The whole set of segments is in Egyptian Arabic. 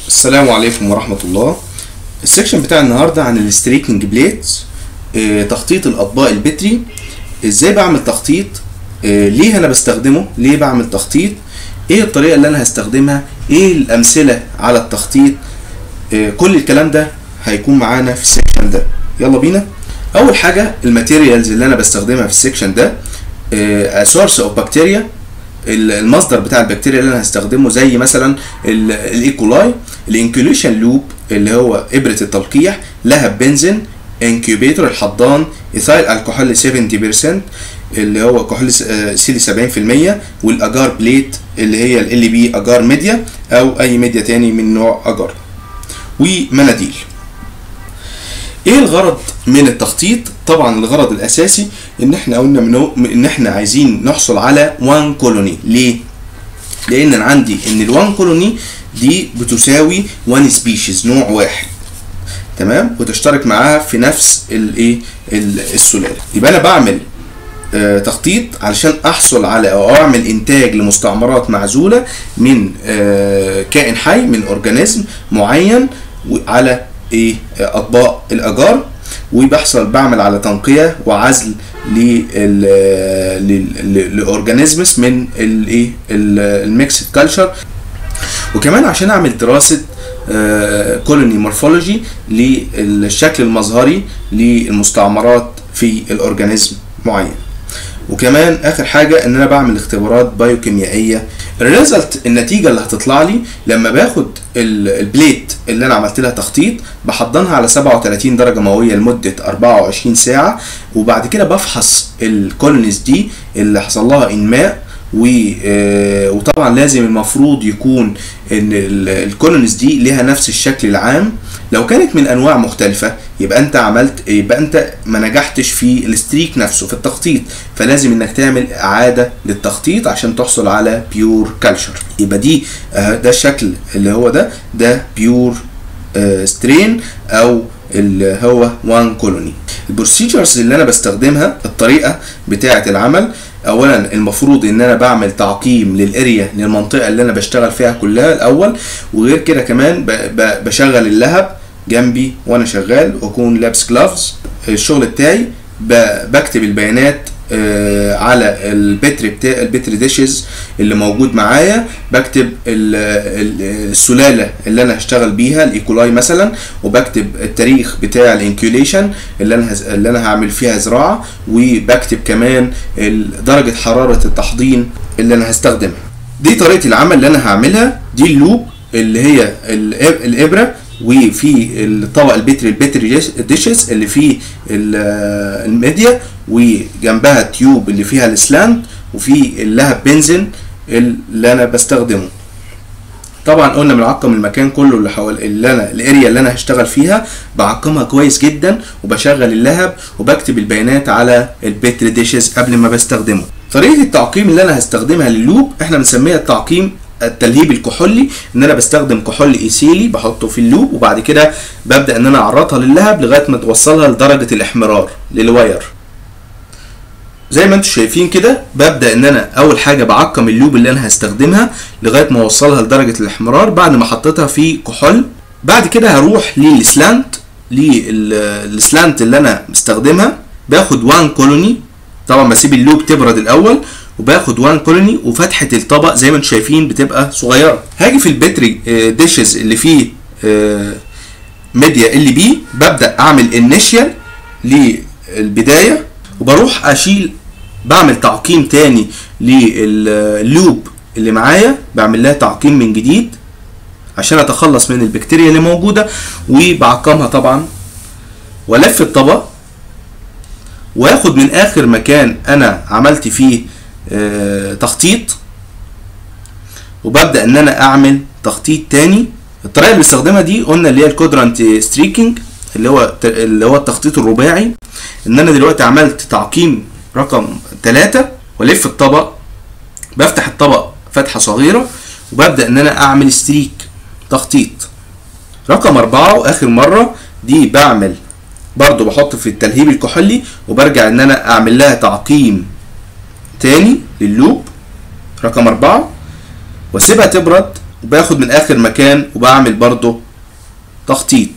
السلام عليكم ورحمة الله السكشن بتاع النهاردة عن الستريكنج بليتس آه، تخطيط الأطباق البتري ازاي بعمل تخطيط آه، ليه انا بستخدمه ليه بعمل تخطيط ايه الطريقة اللي انا هستخدمها ايه الامثلة على التخطيط آه، كل الكلام ده هيكون معانا في السكشن ده يلا بينا اول حاجة الماتيريالز اللي انا بستخدمها في السكشن ده سورس اوف بكتيريا المصدر بتاع البكتيريا اللي انا هستخدمه زي مثلا الايكولاي الانكيوليشن لوب اللي هو ابره التلقيح لهب بنزين انكيوبيتور الحضان ايثايل الكحول 70% اللي هو كحول سيلي 70% والاجار بليت اللي هي ال بي اجار ميديا او اي ميديا تاني من نوع اجار ومناديل ايه الغرض من التخطيط طبعا الغرض الاساسي ان احنا قلنا منه ان احنا عايزين نحصل على وان كولوني ليه لان انا عندي ان الوان كولوني دي بتساوي وان سبيشيز نوع واحد تمام وتشترك معاها في نفس الايه السلاله يبقى انا بعمل آه تخطيط علشان احصل على او اعمل انتاج لمستعمرات معزوله من آه كائن حي من اورجانيزم معين على ايه اطباق الاجار وبحصل بعمل على تنقيه وعزل لاورجانيزمز من الايه الميكس كلتشر وكمان عشان اعمل دراسه كولوني مورفولوجي للشكل المظهري للمستعمرات في الاورجانيزم معين وكمان اخر حاجه ان انا بعمل اختبارات بايوكيميائيه الريزلت النتيجه اللي هتطلع لي لما باخد البليت اللي انا عملت لها تخطيط بحضنها على 37 درجه مئويه لمده 24 ساعه وبعد كده بفحص الكولونيز دي اللي حصل لها انماء وطبعا لازم المفروض يكون ان الكولونيز دي ليها نفس الشكل العام لو كانت من انواع مختلفه يبقى انت عملت يبقى انت ما نجحتش في الستريك نفسه في التخطيط فلازم انك تعمل اعاده للتخطيط عشان تحصل على بيور كلتشر يبقى دي ده الشكل اللي هو ده ده بيور سترين او اللي هو وان كولوني البروسيجرز اللي انا بستخدمها الطريقه بتاعه العمل اولا المفروض ان انا بعمل تعقيم للاريا للمنطقه اللي انا بشتغل فيها كلها الاول وغير كده كمان بشغل اللهب جنبي وانا شغال واكون لابس جلافز الشغل بتاعي بكتب البيانات على البتر بتاع البتر ديشز اللي موجود معايا بكتب السلاله اللي انا هشتغل بيها الايكولاي مثلا وبكتب التاريخ بتاع الانكيوليشن اللي انا اللي انا هعمل فيها زراعه وبكتب كمان درجه حراره التحضين اللي انا هستخدمها دي طريقه العمل اللي انا هعملها دي اللوب اللي هي الابره وفي الطبق البتري البتري ديشز اللي فيه الميديا وجنبها التيوب اللي فيها السلاند وفي اللهب بنزين اللي انا بستخدمه طبعا قلنا بنعقم المكان كله اللي حوالي اللي انا الاريا اللي انا هشتغل فيها بعقمها كويس جدا وبشغل اللهب وبكتب البيانات على البتري ديشز قبل ما بستخدمه طريقه التعقيم اللي انا هستخدمها لللوب احنا بنسميها التعقيم التلهيب الكحولي ان انا بستخدم كحول ايثيلي بحطه في اللوب وبعد كده ببدا ان انا اعرضها للهب لغايه ما توصلها لدرجه الاحمرار للواير زي ما انتم شايفين كده ببدا ان انا اول حاجه بعقم اللوب اللي انا هستخدمها لغايه ما اوصلها لدرجه الاحمرار بعد ما حطيتها في كحول بعد كده هروح للسلانت للسلانت اللي انا مستخدمها باخد وان كولوني طبعا بسيب اللوب تبرد الاول وباخد وان كولوني وفتحه الطبق زي ما انتم شايفين بتبقى صغيره هاجي في البتري ديشز اللي فيه ميديا ال بي ببدا اعمل انيشيال للبدايه وبروح اشيل بعمل تعقيم تاني لللوب اللي معايا بعمل لها تعقيم من جديد عشان اتخلص من البكتيريا اللي موجوده وبعقمها طبعا والف الطبق واخد من اخر مكان انا عملت فيه آه تخطيط وببدا ان انا اعمل تخطيط تاني الطريقه اللي بستخدمها دي قلنا اللي هي الكودرانت ستريكنج اللي هو اللي هو التخطيط الرباعي ان انا دلوقتي عملت تعقيم رقم ثلاثة والف الطبق بفتح الطبق فتحة صغيرة وببدأ ان انا اعمل ستريك تخطيط رقم اربعة واخر مرة دي بعمل برضو بحط في التلهيب الكحولي وبرجع ان انا اعمل لها تعقيم تاني لللوب رقم أربعة واسيبها تبرد وباخد من اخر مكان وبعمل برضو تخطيط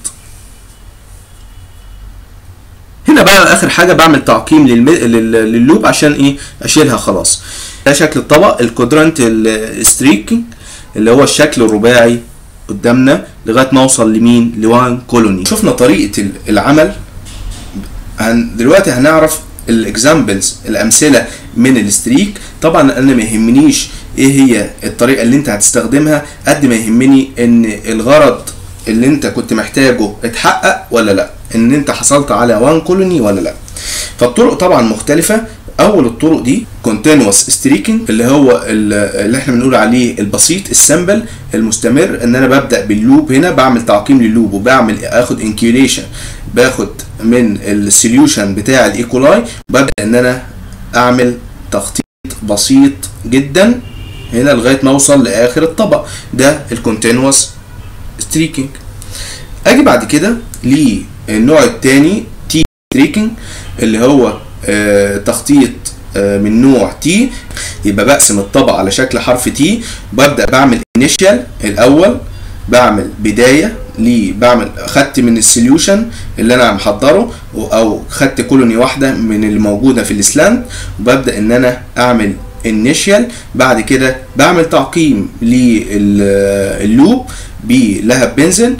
هنا بقى اخر حاجه بعمل تعقيم للم... لل... لللوب عشان ايه اشيلها خلاص ده شكل الطبق الكودرانت الستريكنج اللي هو الشكل الرباعي قدامنا لغايه ما اوصل لمين لوان كولوني شفنا طريقه العمل هن... دلوقتي هنعرف الاكزامبلز الامثله من الستريك طبعا انا ما يهمنيش ايه هي الطريقه اللي انت هتستخدمها قد ما يهمني ان الغرض اللي انت كنت محتاجه اتحقق ولا لا ان انت حصلت على وان كولوني ولا لا فالطرق طبعا مختلفه اول الطرق دي كونتينوس ستريكنج اللي هو اللي احنا بنقول عليه البسيط السمبل المستمر ان انا ببدا باللوب هنا بعمل تعقيم لللوب وبعمل اخد انكيوليشن باخد من السوليوشن بتاع الايكولاي ببدا ان انا اعمل تخطيط بسيط جدا هنا لغايه ما اوصل لاخر الطبق ده الكونتينوس ستريكنج اجي بعد كده للنوع الثاني تي ستريكنج اللي هو آه تخطيط آه من نوع تي يبقى بقسم الطبق على شكل حرف تي ببدا بعمل انيشال الاول بعمل بدايه ليه بعمل خدت من السوليوشن اللي انا محضره او خدت كولوني واحده من اللي موجوده في الاسلاند وببدا ان انا اعمل انيشال بعد كده بعمل تعقيم لللوب بلهب بنزين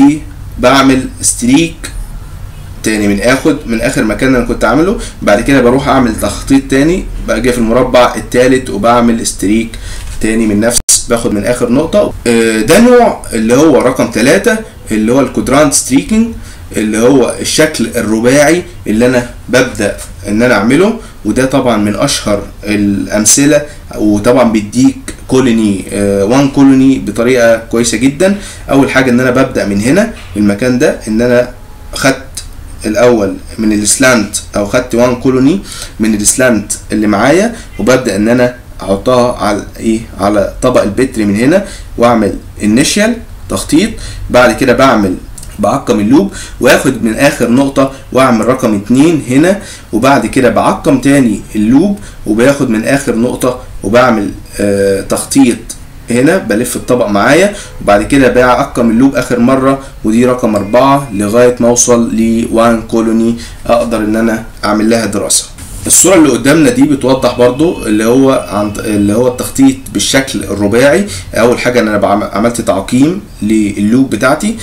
وبعمل ستريك تاني من اخد من اخر مكان انا كنت عامله بعد كده بروح اعمل تخطيط تاني باجي في المربع التالت وبعمل ستريك تاني من نفس باخد من اخر نقطه ده نوع اللي هو رقم ثلاثة اللي هو الكودرانت ستريكنج اللي هو الشكل الرباعي اللي انا ببدا ان انا اعمله وده طبعا من اشهر الامثله وطبعا بيديك كولوني وان كولوني بطريقه كويسه جدا اول حاجه ان انا ببدا من هنا المكان ده ان انا خدت الاول من السلانت او خدت وان كولوني من السلانت اللي معايا وببدا ان انا احطها على ايه على طبق البتر من هنا واعمل انيشال تخطيط بعد كده بعمل بعقم اللوب واخد من اخر نقطة واعمل رقم اتنين هنا وبعد كده بعقم تاني اللوب وباخد من اخر نقطة وبعمل آه تخطيط هنا بلف الطبق معايا وبعد كده بعقم اللوب اخر مرة ودي رقم اربعة لغاية ما اوصل لوان كولوني اقدر ان انا اعمل لها دراسة الصورة اللي قدامنا دي بتوضح برضو اللي هو عن اللي هو التخطيط بالشكل الرباعي اول حاجة ان انا عملت تعقيم لللوب بتاعتي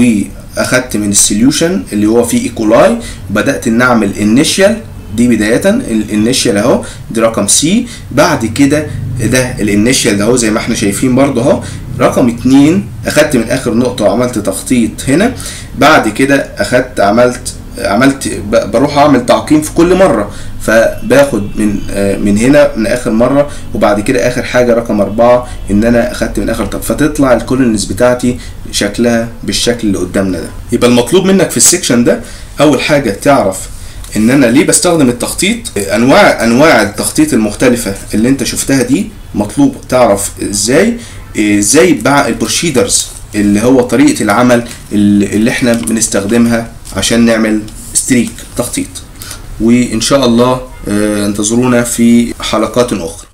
واخدت من السوليوشن اللي هو فيه ايكولاي وبدأت ان اعمل انيشال دي بداية الانيشال اهو دي رقم سي بعد كده ده الانيشال ده اهو زي ما احنا شايفين برضو اهو رقم اتنين اخدت من اخر نقطة وعملت تخطيط هنا بعد كده اخدت عملت عملت بروح اعمل تعقيم في كل مره فباخد من من هنا من اخر مره وبعد كده اخر حاجه رقم اربعه ان انا اخدت من اخر طب فتطلع الكولونيز بتاعتي شكلها بالشكل اللي قدامنا ده يبقى المطلوب منك في السكشن ده اول حاجه تعرف ان انا ليه بستخدم التخطيط انواع انواع التخطيط المختلفه اللي انت شفتها دي مطلوب تعرف ازاي ازاي بقى البروشيدرز اللي هو طريقه العمل اللي احنا بنستخدمها عشان نعمل ستريك تخطيط وان شاء الله انتظرونا في حلقات اخرى